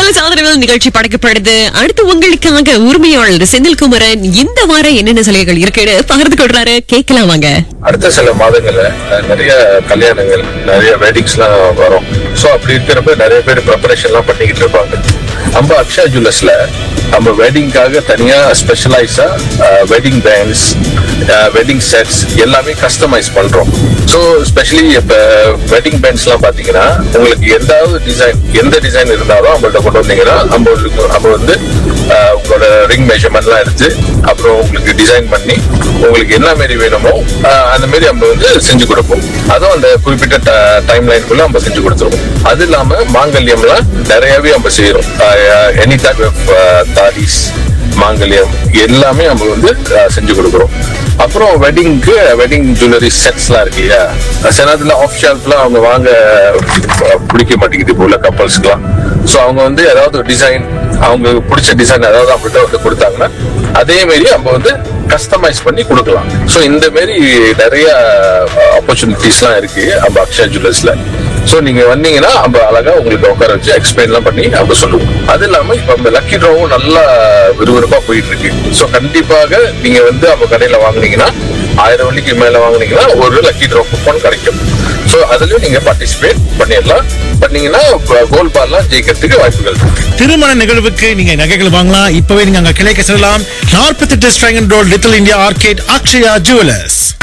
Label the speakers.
Speaker 1: police ஆதரவில் நிகழ்ச்சி படைக்கப்படுது அடுத்து உங்களுக்காக உரிமையாளர் செந்தில்குமரன் இந்த வாரம் என்னென்ன சலுகைகள் இருக்குன்னு பகிர்ந்து கொள்றாரு கேட்கலாம் வாங்க
Speaker 2: அடுத்த சில மாதங்கள்ல அஹ், நிறைய கல்யாணங்கள் நிறைய வெட்டிங்ஸ் எல்லாம் வரும் சோ அப்படி இருக்கிறப்ப நிறைய பேர் ப்ரிப்பரேஷன் எல்லாம் பண்ணிக்கிட்டு இருப்பாங்க நம்ம அக்ஷயா ஜுவல்லர்ஸ்ல நம்ம வெட்டிங்காக தனியா ஸ்பெஷலைஸா வெட்டிங் பேண்ட்ஸ் வெட்டிங் செட்ஸ் எல்லாமே கஸ்டமைஸ் பண்றோம் ஸோ ஸ்பெஷலி இப்ப வெட்டிங் பேண்ட்ஸ் எல்லாம் பாத்தீங்கன்னா உங்களுக்கு எந்தாவது டிசைன் எந்த டிசைன் இருந்தாலும் நம்மள்ட்ட கொண்டு வந்தீங்கன்னா நம்ம உங்களுக்கு- நம்ம வந்து அஹ், உங்களோட ரிங் மெஷர்மெண்ட்லாம் எடுத்து அப்புறம் உங்களுக்கு டிசைன் பண்ணி உங்களுக்கு என்ன மாரி வேணுமோ அஹ், அந்த மாரி நம்ம வந்து செஞ்சு கொடுப்போம் அதுவும் அந்த குறிப்பிட்ட டைம் லைனுக்குள்ள நம்ம செஞ்சு கொடுத்துருவோம் அது இல்லாம மாங்கல்யம்லாம் நிறையவே நம்ம செய்யறோம் எனி டைப் ஆஃப் தாரிஸ் மாங்கல்யம் எல்லாமே நம்ம வந்து அஹ், செஞ்சு கொடுக்குறோம் அப்புறம் வெட்டிங்க்கு வெட்டிங் ஜுவல்லரி செட்ஸ்லாம் இருக்கு இல்லையா சில நேரத்துல ஆஃப் ஷாப்லாம் அவங்க வாங்க அஹ், பிடிக்க மாட்டேங்குது இப்போ உள்ள கப்பல்ஸ்க்குலாம் ஸோ அவங்க வந்து ஏதாவது டிசைன் அவங்க பிடிச்ச டிசைன் ஏதாவது அவங்கள்ட்ட வந்து கொடுத்தாங்கன்னா அதே மாரி நம்ம வந்து கஸ்டமைஸ் பண்ணி கொடுக்கலாம் ஸோ இந்த மாரி நிறைய ஆப்பர்ச்சுனிட்டிஸ்லாம் இருக்கு நம்ம அக்ஷயா ஜுவல்லர்ஸ்ல ஸோ நீங்க வந்தீங்கன்னா நம்ம அழகா உங்களுக்கு உட்கார வச்சு எக்ஸ்பிளைன்லாம் பண்ணி நம்ம சொல்லுவோம் அது இல்லாம இப்ப நம்ம லக்கி ட்ராவும் நல்லா விறுவிறுப்பா போயிட்டு இருக்கு ஸோ கண்டிப்பாக நீங்க வந்து நம்ம கடையில வாங்குனீங்கன்னா ஆயிரம் வள்ளிக்கு மேல வாங்குனீங்கன்னா ஒரு லக்கி ட்ரா கூப்பன் கிடைக்கும் ஸோ அதுலயும் நீங்க பார்ட்டிசிபேட் பண்ணிடலாம் பண்ணீங்கன்னா கோல் பார்லாம் ஜெயிக்கிறதுக்கு வாய்ப்புகள் இருக்கு
Speaker 3: திருமண நிகழ்வுக்கு நீங்க நகைகள் வாங்கலாம் இப்பவே நீங்க அங்க கிளைக்க செல்லலாம் நாற்பத்தி எட்டு Serangoon road Little India Arcade Akshaya jewellers